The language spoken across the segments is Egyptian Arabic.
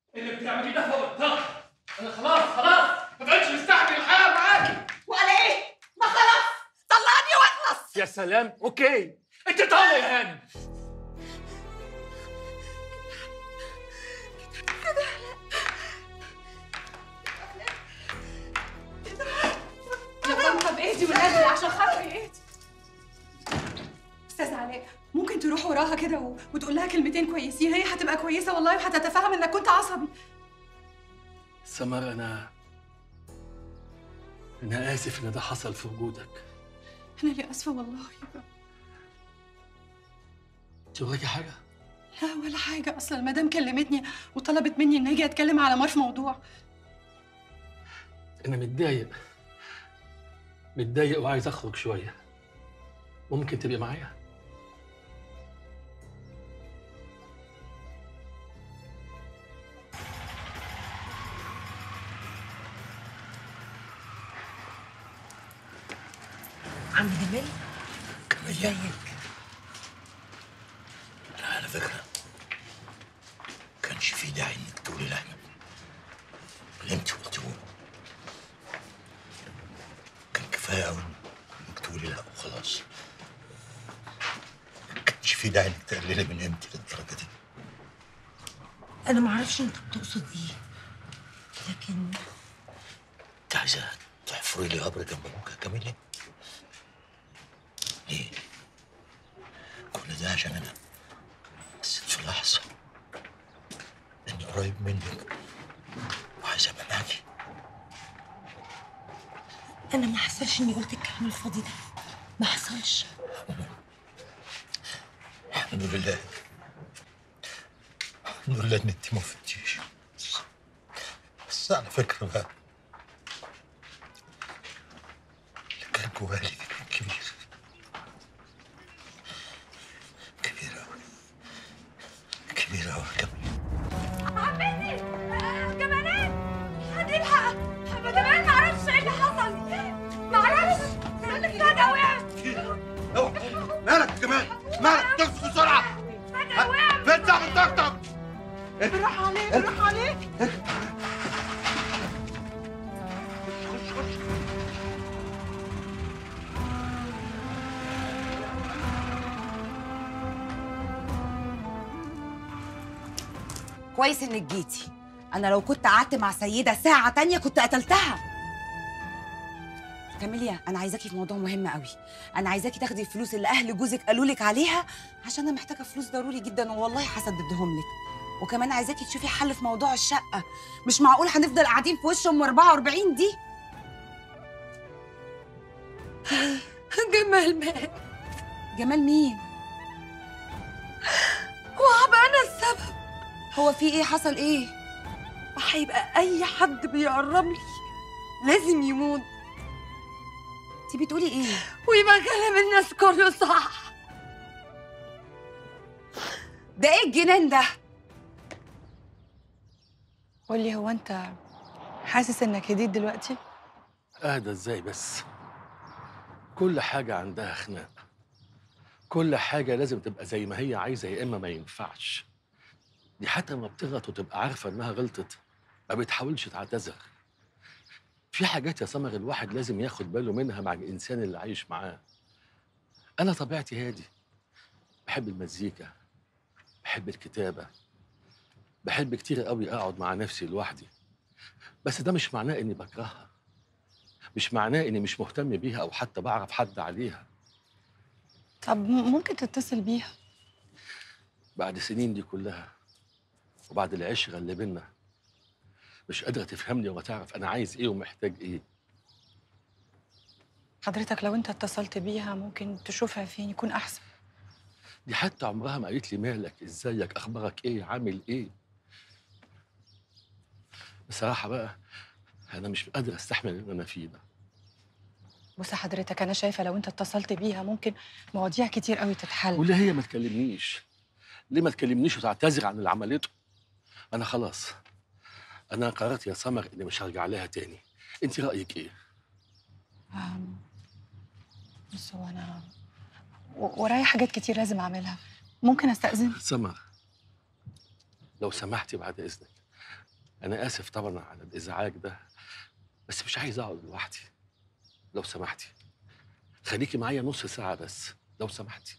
اللي بتعمليه ده فوق الضغط انا خلاص خلاص ما بقتش مستحمل الحياه معاكي وعلى ايه؟ ما خلاص طلعني واخلص يا سلام اوكي انت طالع يا هانم يا طنطا بايدي والنبي عشان خاطري ايدي استاذ علاء ممكن تروح وراها كده و... وتقول لها كلمتين كويسين هي هتبقى كويسه والله وهتتفهم انك كنت عصبي سمر انا انا اسف ان ده حصل في وجودك انا اللي اسفه والله انت وراكي حاجه لا ولا حاجه اصلا المدام كلمتني وطلبت مني ان اجي اتكلم على مار في موضوع انا متضايق متضايق وعايز اخرج شويه ممكن تبقي معايا عم جمال كمية ازيك أنا على فكرة كانش في داعي إنك تقولي لأحمد اللي أنت قلتيه كان كفاية أوي إنك تقولي لا وخلاص كانش في داعي إنك تقللي من قيمتي للدرجة دي انا ما اعرفش انت بتقصد ايه لكن أنت عايزة تحفري لي قبر جنب أبوك يا كاميليا؟ ليه؟ كل ده عشان أنا حسيت في لحظة إني قريب منك وعايز أبقى معاكي انا ما حصلش اني قلت الكلام الفاضي ده ما حصلش الحمد لله الحمد لله ان انت ما فتيش بس على فكره بقى اللي كان جوالي كان كبير كبير أوي كبير أوي كمان عمتي جمالات حد يلحق جمال ما اعرفش ايه اللي حصل ما اعرفش فجأة وقع مالك يا جمال مالك تغسل بسرعه فجأة وقع فين صاحب الطقطق بالراحة عليك بالراحة عليك كويس انك جيتي انا لو كنت قعدت مع سيده ساعه تانية كنت قتلتها كاميليا انا عايزاكي في موضوع مهم قوي انا عايزاكي تاخدي الفلوس اللي اهل جوزك قالوا لك عليها عشان انا محتاجه فلوس ضروري جدا والله هسددهم لك وكمان عايزاكي تشوفي حل في موضوع الشقه مش معقول هنفضل قاعدين في وش ام 44 دي جمال مات جمال مين وهبقى انا السبب هو في ايه حصل ايه وهيبقى اي حد بيقرب لي لازم يموت انت بتقولي ايه ويبقى كلام الناس كله صح ده ايه الجنان ده قولي هو انت حاسس انك هديت دلوقتي اهدى ازاي بس كل حاجه عندها خناق كل حاجه لازم تبقى زي ما هي عايزه يا اما ما ينفعش دي حتى لما بتغلط وتبقى عارفه انها غلطت ما بتحاولش تعتذر في حاجات يا سمر الواحد لازم ياخد باله منها مع الانسان اللي عايش معاه انا طبيعتي هادي بحب المزيكا بحب الكتابه بحب كتير قوي اقعد مع نفسي لوحدي بس ده مش معناه اني بكرهها مش معناه اني مش مهتم بيها او حتى بعرف حد عليها طب ممكن تتصل بيها بعد السنين دي كلها وبعد العشرة اللي بينا مش قادرة تفهمني ولا تعرف أنا عايز إيه ومحتاج إيه حضرتك لو انت اتصلت بيها ممكن تشوفها فين يكون احسن دي حتى عمرها ما قالت لي مالك إزيك أخبارك إيه عامل إيه بصراحة بقى أنا مش قادر أستحمل اللي أنا فيه ده بص حضرتك انا شايفه لو انت اتصلت بيها ممكن مواضيع كتير قوي تتحل وليه هي ما تكلمنيش ليه ما تكلمنيش وتعتذر عن اللي عملته أنا خلاص أنا قررت يا سمر إني مش هرجع لها تاني أنت رأيك إيه؟ أم، بص هو انا و- ورايا حاجات كتير لازم اعملها ممكن استاذن سمر لو سمحتي بعد إذنك انا اسف طبعا على الازعاج ده بس مش عايز اقعد لوحدي لو سمحتي خليكي معايا نص ساعه بس لو سمحتي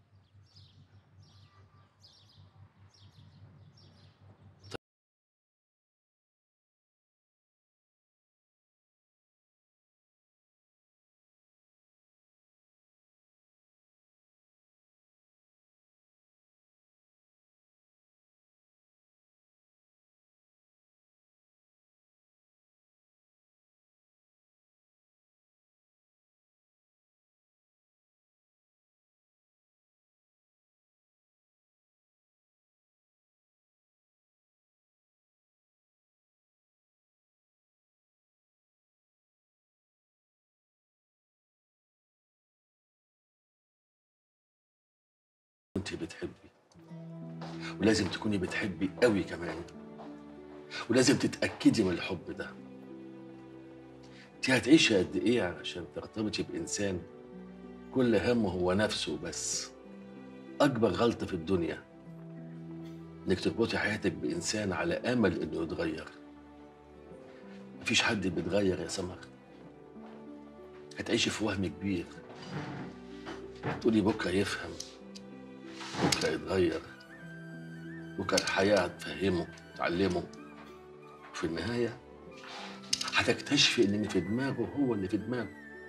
انت بتحبي ولازم تكوني بتحبي قوي كمان ولازم تتاكدي من الحب ده انت هتعيشي قد ايه علشان ترتبطي بانسان كل همه هو نفسه بس اكبر غلطه في الدنيا انك تربطي حياتك بانسان على امل انه يتغير مفيش حد بيتغير يا سمر هتعيشي في وهم كبير تقولي بكره يفهم بكره يتغير بكره الحياه هتفهمه تعلمه وفي النهايه هتكتشفي ان اللي في دماغه هو اللي في دماغه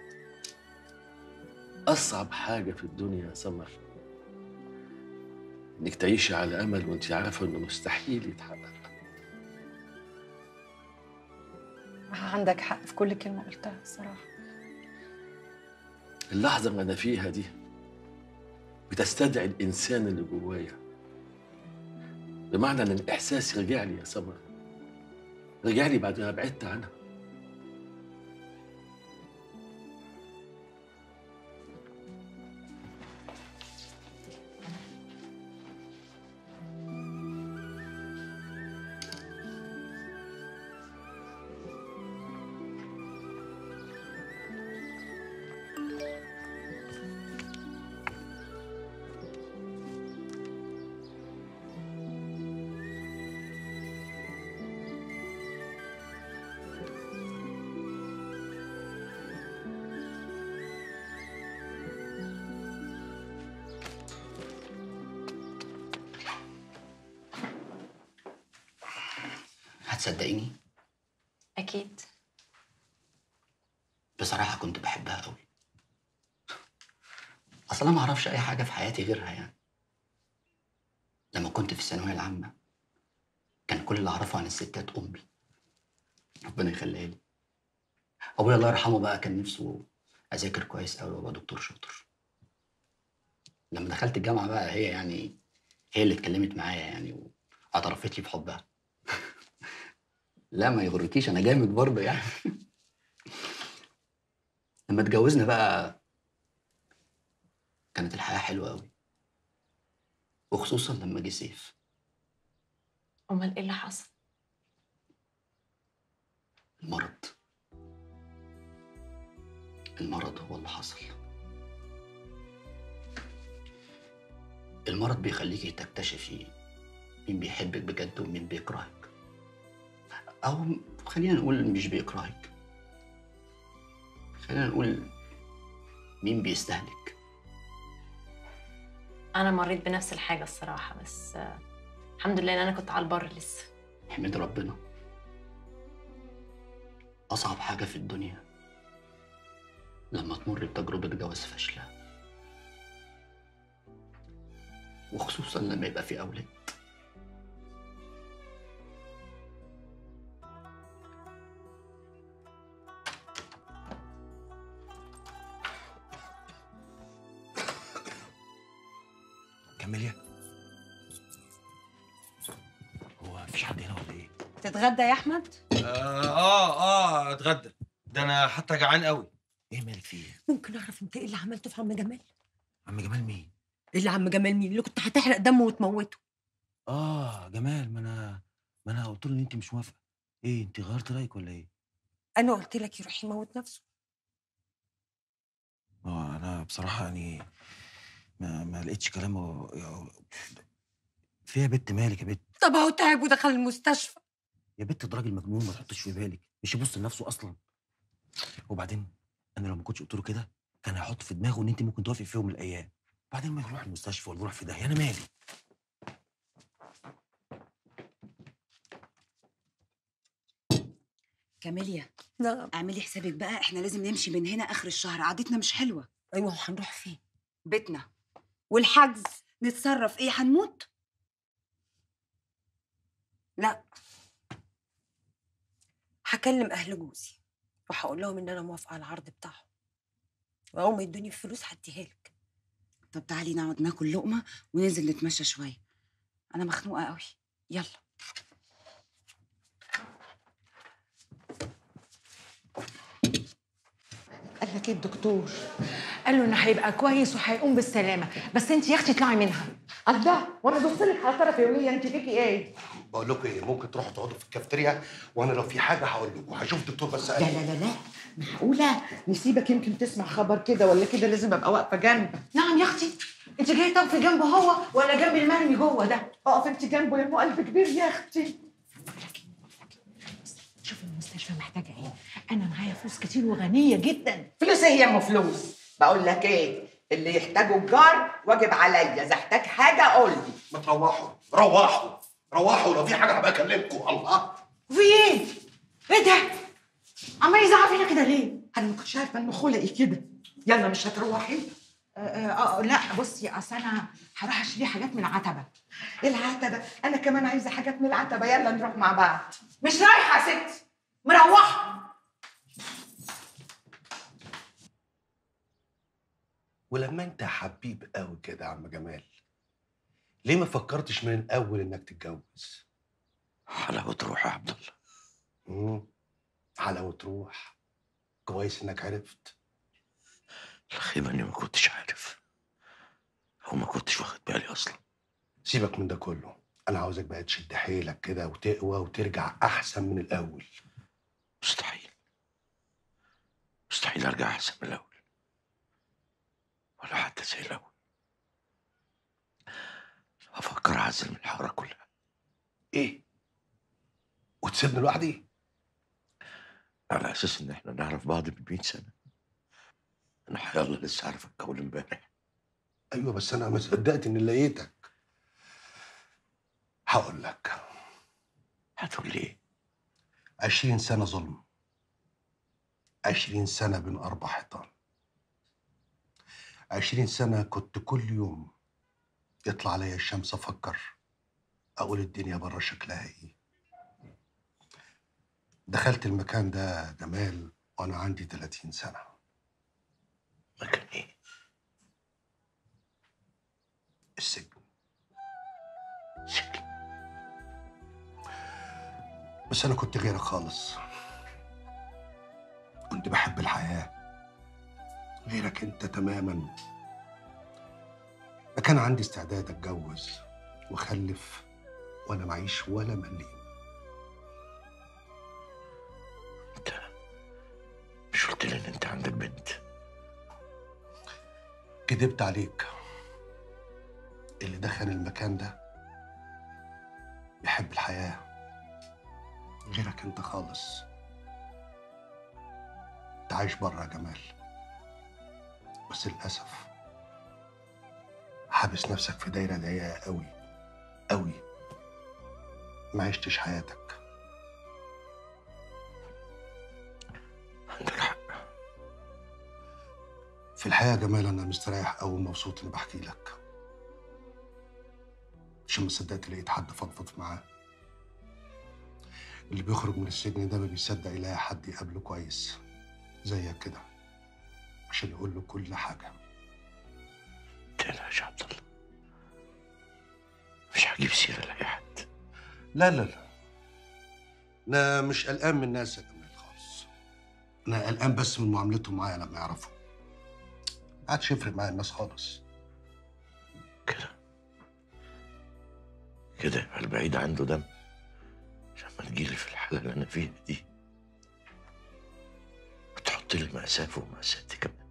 اصعب حاجه في الدنيا يا سمر انك تعيشي على امل وانت عارفه انه مستحيل يتحقق عندك حق في كل كلمة قلتها الصراحة اللحظه اللي انا فيها دي بتستدعي الانسان اللي جوايا بمعنى ان الاحساس رجع لي يا سمر رجع لي بعد ما بعدت عنها هتصدقيني أكيد بصراحة كنت بحبها قوي أصلا ما أعرفش أي حاجة في حياتي غيرها يعني لما كنت في الثانوية العامة كان كل اللي أعرفه عن الستات أمي ربنا يخليها لي أبويا الله يرحمه بقى كان نفسه أذاكر كويس قوي وأبقى دكتور شاطر لما دخلت الجامعة بقى هي يعني هي اللي اتكلمت معايا يعني واعترفت لي بحبها لا ما يغركيش أنا جامد برضه يعني لما اتجوزنا بقى كانت الحياة حلوة قوي وخصوصا لما جه سيف أمال إيه اللي حصل؟ المرض المرض هو اللي حصل المرض بيخليكي تكتشفي مين بيحبك بجد ومين بيكرهك أو خلينا نقول مش بيكرهك خلينا نقول مين بيستهلك أنا مريت بنفس الحاجة الصراحة بس آه، الحمد لله إن أنا كنت على البر لسه احمد ربنا أصعب حاجة في الدنيا لما تمر بتجربة جواز فاشلة وخصوصا لما يبقى في أولاد كاميليا هو مفيش حد هنا ولا ايه؟ تتغدى يا احمد آه اه اه اتغدى ده انا حتى جعان قوي ايه مالك فيه؟ ممكن اعرف انت ايه اللي عملته في عم جمال عم جمال مين؟ ايه اللي عم جمال مين اللي كنت هتحرق دمه وتموته اه جمال ما انا ما انا قلت له ان انت مش موافقه ايه انت غيرت رايك ولا ايه؟ انا قلت لك يروح يموت نفسه اه انا بصراحه يعني ما ما لقيتش كلامه فيها بنت مالك يا بنت طب هو تعب ودخل المستشفى يا بنت ده راجل مجنون ما تحطش في بالك مش يبص لنفسه اصلا وبعدين انا لو ما كنتش قلت له كده كان هيحط في دماغه ان انت ممكن توافقي في يوم من الايام بعدين ما يروح المستشفى ولا يروح في داهيه انا مالي كاميليا نعم اعملي حسابك بقى احنا لازم نمشي من هنا اخر الشهر قعدتنا مش حلوه ايوه هنروح فين بيتنا والحجز نتصرف ايه هنموت لا هكلم اهل جوزي وهقول لهم ان انا موافقه على العرض بتاعهم واول ما يدوني الفلوس هديها لك طب تعالي نقعد ناكل لقمه وننزل نتمشى شويه انا مخنوقه قوي يلا قال لك ايه الدكتور؟ قال له انه هيبقى كويس وهيقوم بالسلامه بس انت يا اختي اطلعي منها الله وانا دوست لك على طرف يا وليه انت فيكي ايه؟ بقول لكم ايه ممكن تروحوا تقعدوا في الكافتيريا وانا لو في حاجه هقول لكم هشوف الدكتور بس لا قال لا لا لا معقوله نسيبك يمكن تسمع خبر كده ولا كده لازم ابقى واقفه جنبك نعم يا اختي انت جايه تقفي جنبه هو ولا جنب المرمي جوه ده؟ اقف انت جنبه يا ام قلب كبير يا اختي شوف المستشفى محتاجه ايه؟ انا معايا فلوس كتير وغنيه جدا فلوس ايه يا ام فلوس بقول لك ايه اللي يحتاجه الجار واجب عليا اذا احتاج حاجه قول لي ما تروحوا روحوا روحوا لو في حاجه هبقى اكلمكم الله في ايه؟ ايه ده؟ عمال يزعق فينا كده ليه؟ انا ما كنتش عارفه انه خلقي كده يلا مش هتروحي آه, آه, آه لا بصي اصل انا هروح اشتري حاجات من العتبه ايه العتبه انا كمان عايزه حاجات من العتبه يلا نروح مع بعض مش رايحه يا ستي مروحه ولما انت حبيب قوي كده يا عم جمال ليه ما فكرتش من الاول انك تتجوز حلاوة روح يا عبد الله امم حلاوه روح كويس انك عرفت الخيبة اني ما كنتش عارف او ما كنتش واخد بالي اصلا سيبك من ده كله انا عاوزك بقى تشد حيلك كده وتقوى وترجع احسن من الاول مستحيل مستحيل ارجع احسن من الاول ولا حتى زي الاول افكر اعزل من الحاره كلها ايه وتسيبني لوحدي على اساس ان احنا نعرف بعض من 100 سنه انا حيالله لسه عارفك اول امبارح ايوه بس انا ما صدقت اني لقيتك هقول لك هتقول لي ايه عشرين سنة ظلم عشرين سنة بين أربع حيطان عشرين سنة كنت كل يوم يطلع عليا الشمس أفكر أقول الدنيا بره شكلها إيه دخلت المكان ده جمال وأنا عندي 30 سنة مكان ايه السجن سجن بس أنا كنت غيرك خالص كنت بحب الحياة غيرك أنت تماما ما كان عندي استعداد أتجوز وأخلف وأنا معيش ولا مليم انت مش قلت لي ان انت عندك بنت كدبت عليك اللي دخل المكان ده بيحب الحياة غيرك انت خالص انت عايش بره يا جمال بس للأسف حابس نفسك في دايرة ضيقة قوي قوي ما عشتش حياتك عندك حق في الحقيقة يا جمال أنا مستريح أوي ومبسوط إني بحكي لك عشان ما صدقت لقيت حد فضفض معاه اللي بيخرج من السجن ده ما بيصدق يلاقي حد يقابله كويس زيك كده عشان يقول له كل حاجة تقلقش يا عبد الله مش هجيب سيرة لأي حد لا لا لا أنا مش قلقان من الناس يا جمال خالص أنا قلقان بس من معاملتهم معايا لما يعرفوا ما عادش يفرق معايا الناس خالص كده كده يبقى البعيد عنده دم عشان ما تجيلي في الحالة اللي أنا فيها دي وتحط لي مأساة ومأساتي كمان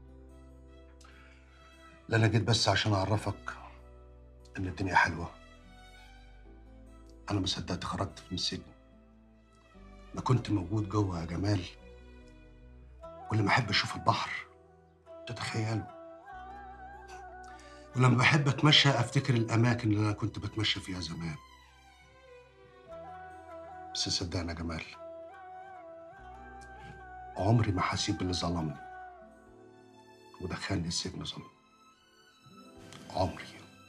لا أنا جيت بس عشان أعرفك إن الدنيا حلوة أنا ما صدقت خرجت من السجن ما كنت موجود جوه يا جمال ولما احب اشوف البحر تتخيله ولما بحب اتمشى افتكر الاماكن اللي انا كنت بتمشى فيها زمان بس صدقني يا جمال عمري ما هسيب اللي ظلمني ودخلني السجن ظلم عمري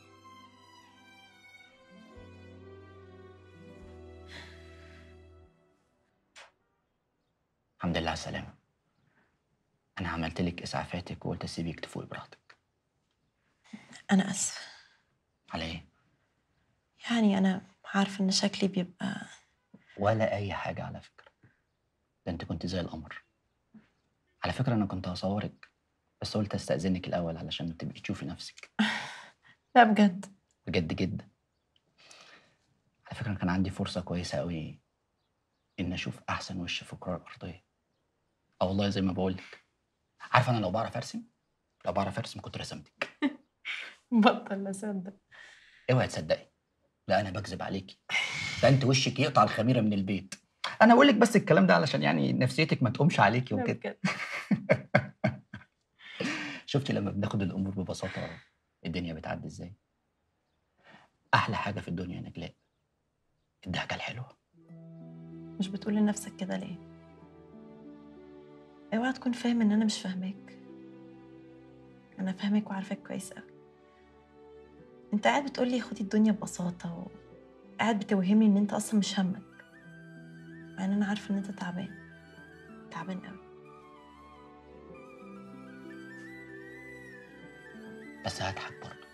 الحمد لله على السلامة أنا عملت لك إسعافاتك وقلت أسيبك تفوقي براحتك أنا آسفة على إيه؟ يعني أنا عارفة إن شكلي بيبقى ولا أي حاجة على فكرة ده أنت كنت زي القمر على فكرة أنا كنت هصورك بس قلت أستأذنك الأول علشان تبقي تشوفي نفسك لا بجد بجد جدا على فكرة أنا كان عندي فرصة كويسة أوي إن أشوف أحسن وش في الكرة الأرضية أه والله زي ما بقولك عارفة أنا لو بعرف أرسم لو بعرف أرسم كنت رسمتك بطل أصدق اوعي تصدقي لا انا بكذب عليكي ده انت وشك يقطع الخميره من البيت انا بقول لك بس الكلام ده علشان يعني نفسيتك ما تقومش عليكي لا وكده بجد شفتي لما بناخد الامور ببساطه الدنيا بتعدي ازاي احلى حاجه في الدنيا يا نجلاء الضحكه الحلوه مش بتقول لنفسك كده ليه؟ اوعى تكون فاهم إن أنا مش فاهماك أنا فاهمك وعارفاك كويس أوي أنت قاعد بتقولي خدي الدنيا ببساطة وقاعد بتوهمني إن أنت أصلا مش همك مع إن أنا عارفة إن أنت تعبان تعبان أوي بس هضحك برضه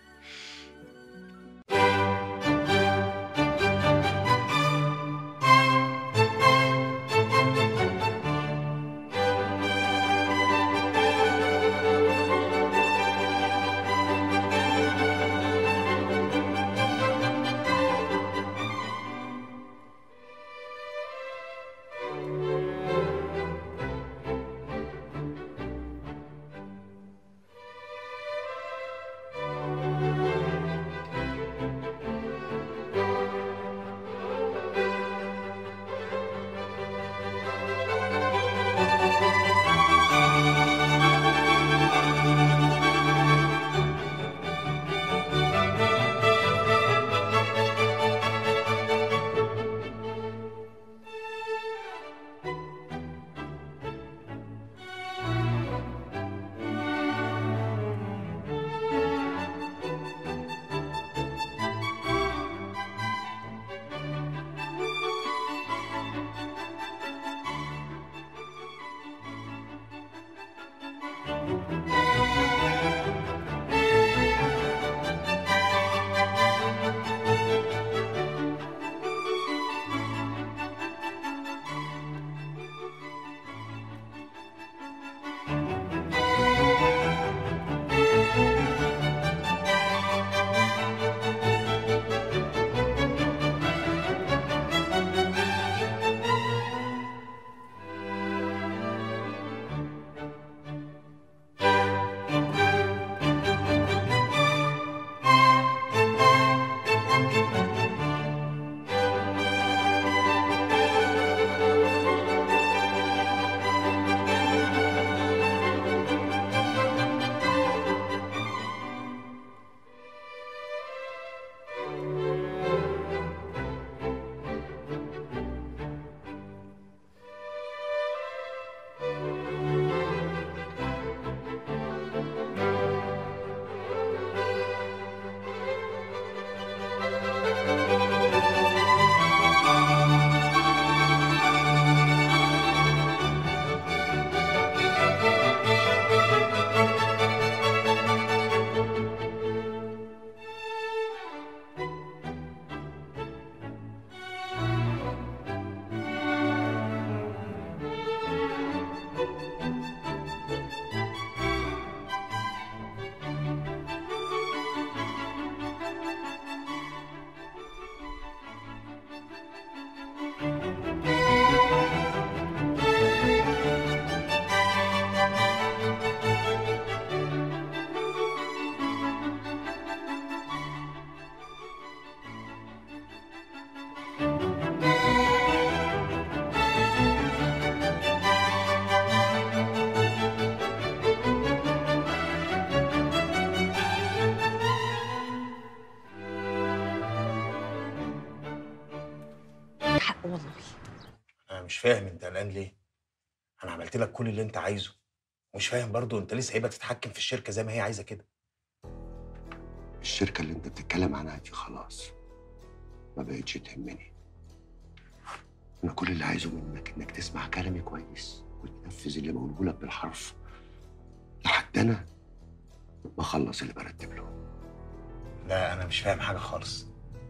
عندك حق والله انا مش فاهم انت قلقان ليه انا عملت لك كل اللي انت عايزه مش فاهم برضو انت ليه سايبها تتحكم في الشركه زي ما هي عايزه كده الشركة اللي انت بتتكلم عنها دي خلاص ما بقتش تهمني انا كل اللي عايزه منك انك تسمع كلامي كويس وتنفذ اللي بقوله لك بالحرف لحد انا ما اخلص اللي برتب له لا انا مش فاهم حاجه خالص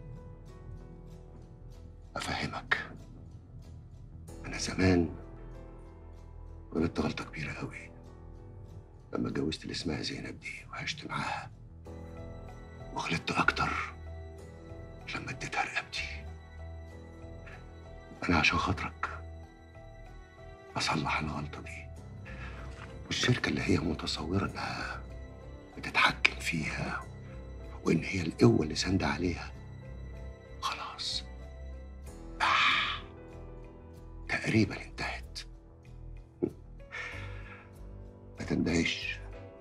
افهمك انا زمان غلطت غلطه كبيره قوي لما اتجوزت اللي اسمها زينب دي وعشت معاها وغلطت اكتر لما اديتها رقبتي انا عشان خاطرك اصلح الغلطه دي والشركه اللي هي متصوره انها بتتحكم فيها وان هي القوه اللي ساندة عليها خلاص آه. تقريبا انتهت ما تندهش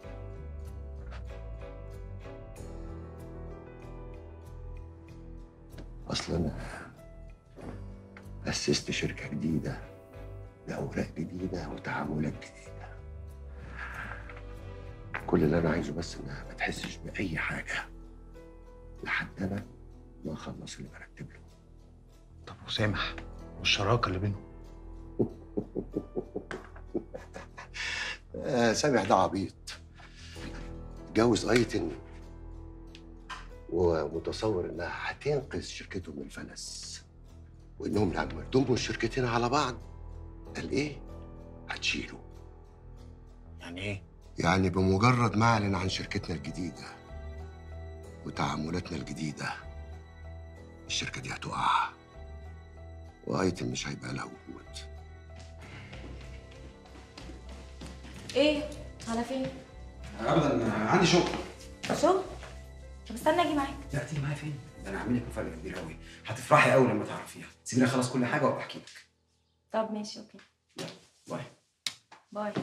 اصلا انا اسست شركه جديده باوراق جديده وتعاملات جديده كل اللي انا عايزه بس انها ما تحسش باي حاجه لحد انا ما اخلص اللي برتب له طب وسامح والشراكه اللي بينهم آه سامح ده عبيط اتجوز ايتن ومتصور انها هتنقذ شركته من الفلس وانهم لما يضموا الشركتين على بعض قال ايه؟ هتشيله يعني ايه يعني بمجرد ما اعلن عن شركتنا الجديده وتعاملاتنا الجديده الشركه دي هتقع وايتن مش هيبقى لها وجود ايه على فين ابدا عندي شغل شغل طب استنى اجي معاك لا تيجي معايا فين؟ ده انا هعمل لك مفاجاه كبيره قوي هتفرحي قوي لما تعرفيها سيبيني اخلص كل حاجه وابقى احكي لك طب ماشي اوكي باي باي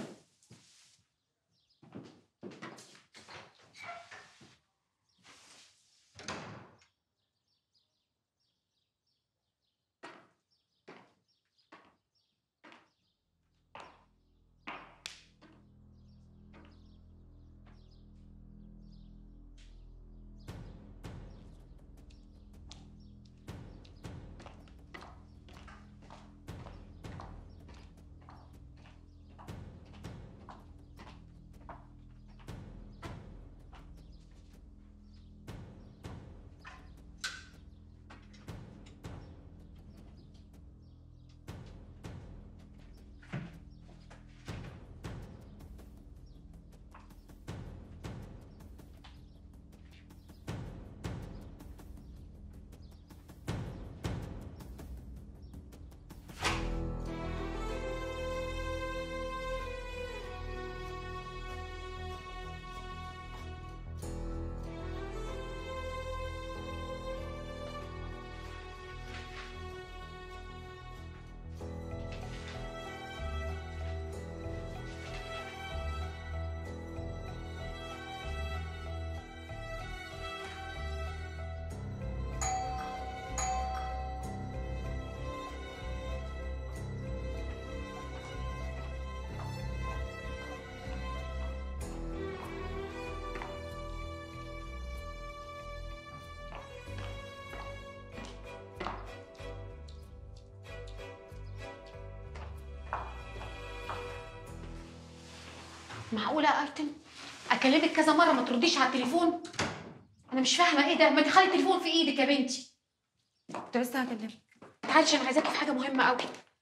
معقولة يا ايتن اكلمك كذا مرة ما ترديش على التليفون انا مش فاهمة ايه ده ما تخلي التليفون في ايدك يا بنتي كنت لسه هكلمك تعالي عشان عايزاكي في حاجة مهمة قوي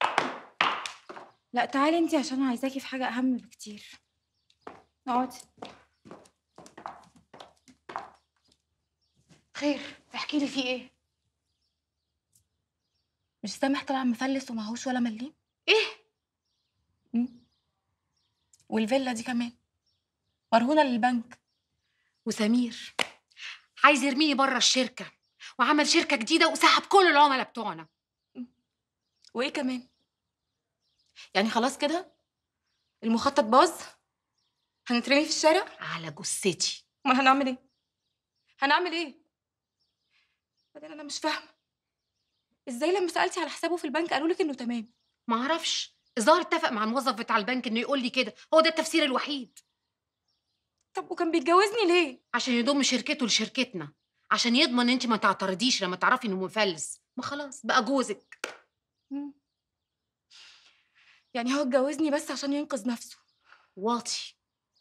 لا تعالي انتي عشان عايزاكي في حاجة أهم بكتير اقعدي خير احكي لي في ايه مش سامح طلع مفلس ومعهوش ولا مليم ايه والفيلا دي كمان مرهونة للبنك وسمير عايز يرميني بره الشركة وعمل شركة جديدة وسحب كل العملاء بتوعنا وايه كمان يعني خلاص كده المخطط باظ هنترمي في الشارع على جثتي امال هنعمل ايه هنعمل ايه بعدين انا مش فاهمه ازاي لما سالتي على حسابه في البنك قالوا لك انه تمام ما اعرفش الظاهر اتفق مع الموظف بتاع البنك انه يقول لي كده هو ده التفسير الوحيد طب وكان بيتجوزني ليه عشان يضم شركته لشركتنا عشان يضمن ان انت ما تعترضيش لما تعرفي انه مفلس ما خلاص بقى جوزك مم. يعني هو اتجوزني بس عشان ينقذ نفسه واطي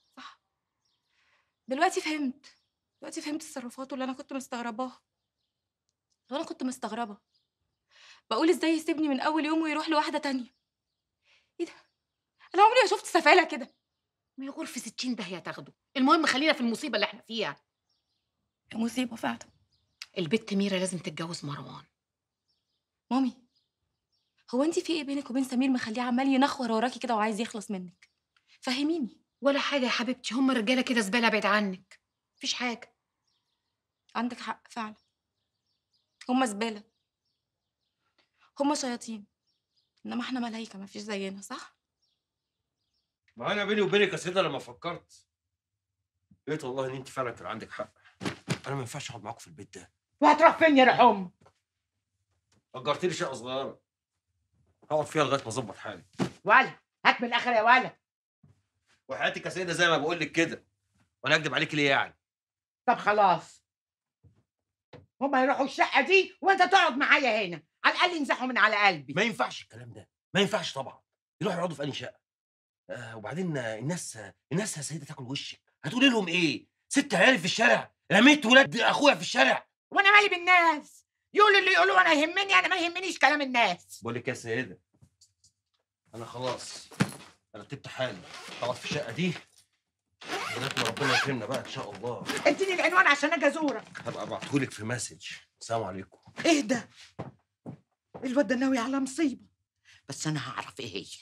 دلوقتي فهمت دلوقتي فهمت تصرفاته اللي انا كنت مستغرباها وانا كنت مستغربه بقول ازاي يسيبني من اول يوم ويروح لواحده تانية ايه ده انا عمري ما شفت سفاله كده ما يغور في 60 داهيه تاخده المهم خلينا في المصيبه اللي احنا فيها مصيبه فعلا البت ميرا لازم تتجوز مروان مامي هو انت في ايه بينك وبين سمير مخليه عمال ينخور وراكي كده وعايز يخلص منك فهميني ولا حاجه يا حبيبتي هم الرجاله كده زباله بعيد عنك مفيش حاجه عندك حق فعلا هما زباله هما شياطين انما احنا ملايكه مفيش زينا صح ما انا بيني وبينك يا سيدة لما فكرت لقيت والله ان انت فعلا كان عندك حق انا ما ينفعش اقعد معاكم في البيت ده وهتروح فين يا رحوم اجرت لي شقه صغيره هقعد فيها لغايه ما اظبط حالي ولا هات من الاخر يا ولا وحياتك يا سيدة زي ما بقول لك كده وانا اكدب عليك ليه يعني طب خلاص هما يروحوا الشقه دي وانت تقعد معايا هنا على الاقل ينزحوا من على قلبي ما ينفعش الكلام ده ما ينفعش طبعا يروحوا يقعدوا في انهي شقه آه وبعدين آه، الناس آه، الناس يا سيدة تاكل وشك هتقولي لهم ايه ست عيالي في الشارع رميت ولاد اخويا في الشارع وانا مالي بالناس يقولوا اللي يقولوا انا يهمني انا ما يهمنيش كلام الناس بقول لك يا سيدة انا خلاص رتبت حالي هقعد في الشقه دي لغايه ما ربنا يكرمنا بقى ان شاء الله اديني العنوان عشان اجي ازورك هبقى ابعتهولك في مسج السلام عليكم اهدى الواد ده ناوي على مصيبه بس انا هعرف ايه هي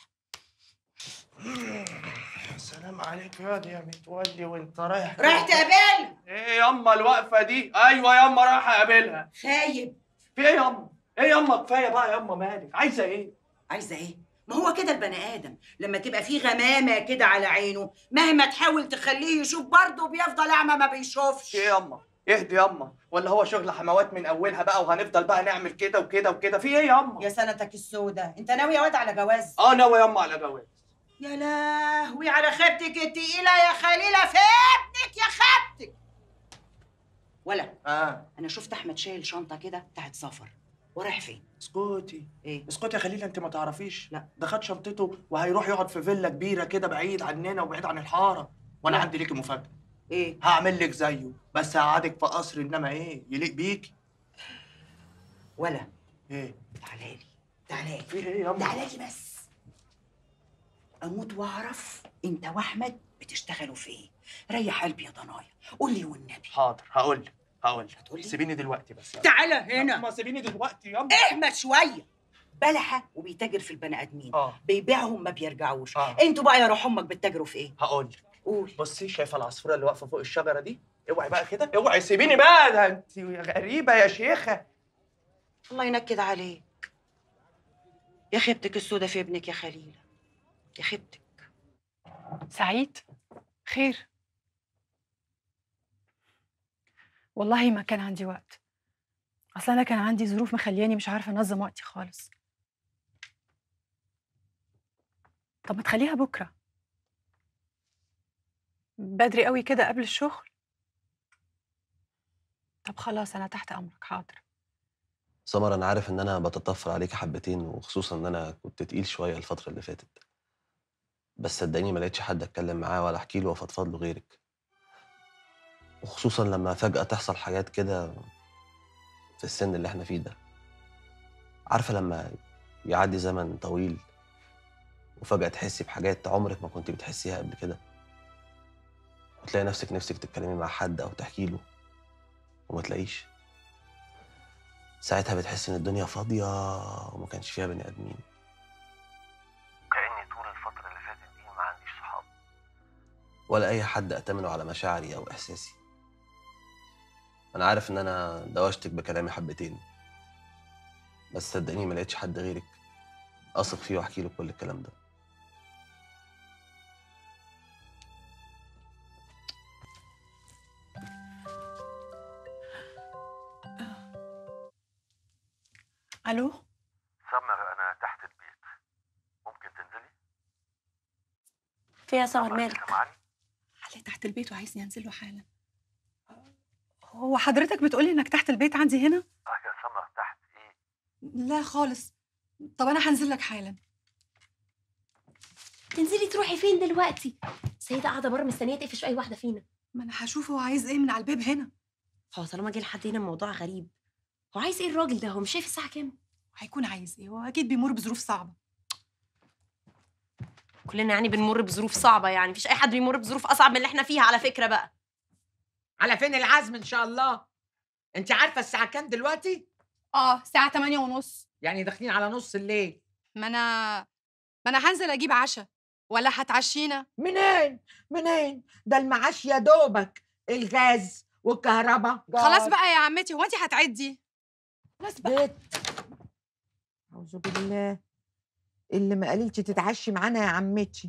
سلام عليك يا دي يا متولي وانت رايح رايح تقابلها ايه ياما الوقفه دي ايوه ياما رايح اقابلها خايب في ايه ياما ايه ياما كفايه بقى ياما مالك عايزه ايه عايزه ايه ما هو كده البني ادم لما تبقى فيه غمامه كده على عينه مهما تحاول تخليه يشوف برضه بيفضل اعمى ما بيشوفش في ايه ياما اهدي ياما ولا هو شغل حموات من اولها بقى وهنفضل بقى نعمل كده وكده وكده في ايه ياما يا سنتك السودة انت ناوي يا واد على جواز اه ناوي ياما على جواز يا لهوي على خيبتك التقيلة يا خليلة في ابنك يا خيبتك ولا اه انا شفت احمد شايل شنطة كده بتاعت سفر ورايح فين اسكتي ايه اسكتي يا خليل انت ما تعرفيش لا ده خد شنطته وهيروح يقعد في فيلا كبيره كده بعيد عننا وبعيد عن الحاره وانا لا. عندي ليكي مفاجاه ايه هعمل لك زيه بس هقعدك في قصر انما ايه يليق بيكي ولا ايه تعالى لي تعالى لي في ايه ياما تعالى لي بس اموت واعرف انت واحمد بتشتغلوا في ايه ريح قلبي يا ضنايا قول لي والنبي حاضر هقول لك هقول لك هتقولي؟ سيبيني دلوقتي بس يلا. تعالى هنا ما سيبيني دلوقتي ياما اهمى شويه بلحه وبيتاجر في البني ادمين اه بيبيعهم ما بيرجعوش آه. انتوا بقى يا روح امك بتتاجروا في ايه هقول لك قول بصي شايفه العصفوره اللي واقفه فوق الشجره دي اوعي بقى كده اوعي سيبيني بقى ده انت غريبه يا شيخه الله ينكد عليك يا خيبتك السودة في ابنك يا خليلة يا خيبتك سعيد خير والله ما كان عندي وقت اصل انا كان عندي ظروف مخلياني مش عارفه انظم وقتي خالص طب ما تخليها بكره بدري قوي كده قبل الشغل طب خلاص انا تحت امرك حاضر سمر انا عارف ان انا بتطفل عليك حبتين وخصوصا ان انا كنت تقيل شويه الفتره اللي فاتت بس صدقيني ما لقيتش حد اتكلم معاه ولا احكي له وافضفض له غيرك وخصوصا لما فجاه تحصل حاجات كده في السن اللي احنا فيه ده عارفه لما يعدي زمن طويل وفجاه تحسي بحاجات عمرك ما كنت بتحسيها قبل كده وتلاقي نفسك نفسك تتكلمي مع حد او تحكي له وما تلاقيش ساعتها بتحس ان الدنيا فاضيه وما كانش فيها بني ادمين كاني طول الفتره اللي فاتت دي ما عنديش صحاب ولا اي حد اتمنه على مشاعري او احساسي انا عارف ان انا دوشتك بكلامي حبتين بس صدقني ما لقيتش حد غيرك اثق فيه واحكي له كل الكلام ده الو سمر انا تحت البيت ممكن تنزلي في يا سمر مالك سامعني علي تحت البيت وعايزني انزل له حالا هو حضرتك بتقولي انك تحت البيت عندي هنا اه يا سمر تحت ايه لا خالص طب انا هنزل لك حالا تنزلي تروحي فين دلوقتي سيدة قاعدة بره مستنية تقفش في أي واحدة فينا ما انا هشوف هو عايز ايه من على الباب هنا هو طالما جه لحد هنا الموضوع غريب هو عايز ايه الراجل ده هو مش شايف الساعة كام هيكون عايز ايه هو اكيد بيمر بظروف صعبه كلنا يعني بنمر بظروف صعبة يعني مفيش أي حد بيمر بظروف أصعب من اللي احنا فيها على فكرة بقى على فين العزم ان شاء الله انت عارفه الساعه كام دلوقتي اه الساعه 8 ونص يعني داخلين على نص الليل ما انا ما انا هنزل اجيب عشاء ولا هتعشينا منين منين ده المعاش يا دوبك الغاز والكهرباء خلاص بقى يا عمتي هو انت هتعدي خلاص بقى اعوذ بالله اللي ما قالتش تتعشي معانا يا عمتي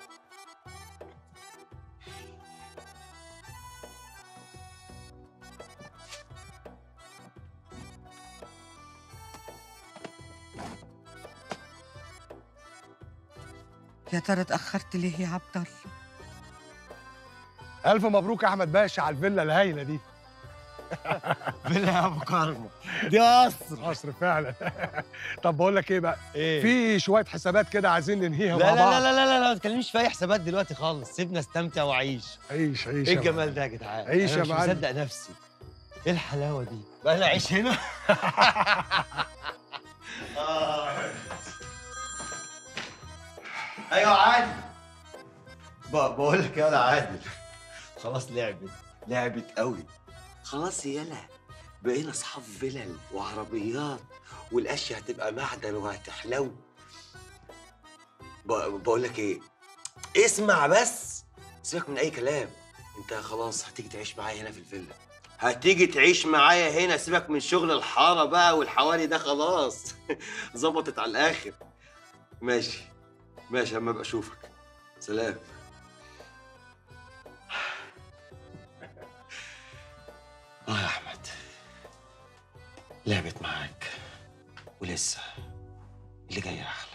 يا ترى اتأخرت ليه يا عبد الله؟ الف مبروك يا احمد باشا على الفيلا الهايله دي فيلا يا ابو كرمه دي قصر قصر فعلا طب بقول لك ايه بقى إيه؟ في شويه حسابات كده عايزين ننهيها لا مع لا بعض لا لا لا لا ما تكلمنيش في اي حسابات دلوقتي خالص سيبنا استمتع وعيش عيش عيش ايه يا الجمال ده يا جدعان عيش أنا يا مش معلم. مصدق نفسي ايه الحلاوه دي بقى انا اعيش هنا ايوه عادل ب- بقول لك يا عادل خلاص لعبت لعبت قوي خلاص يلا بقينا اصحاب فلل وعربيات والاشياء هتبقى معدن وهتحلو ب- بقول لك ايه اسمع بس سيبك من اي كلام انت خلاص هتيجي تعيش معايا هنا في الفيلا هتيجي تعيش معايا هنا سيبك من شغل الحاره بقى والحواري ده خلاص ظبطت على الاخر ماشي ماشي اما ابقى اشوفك سلام اه يا احمد لعبت معاك ولسه اللي جاي احلى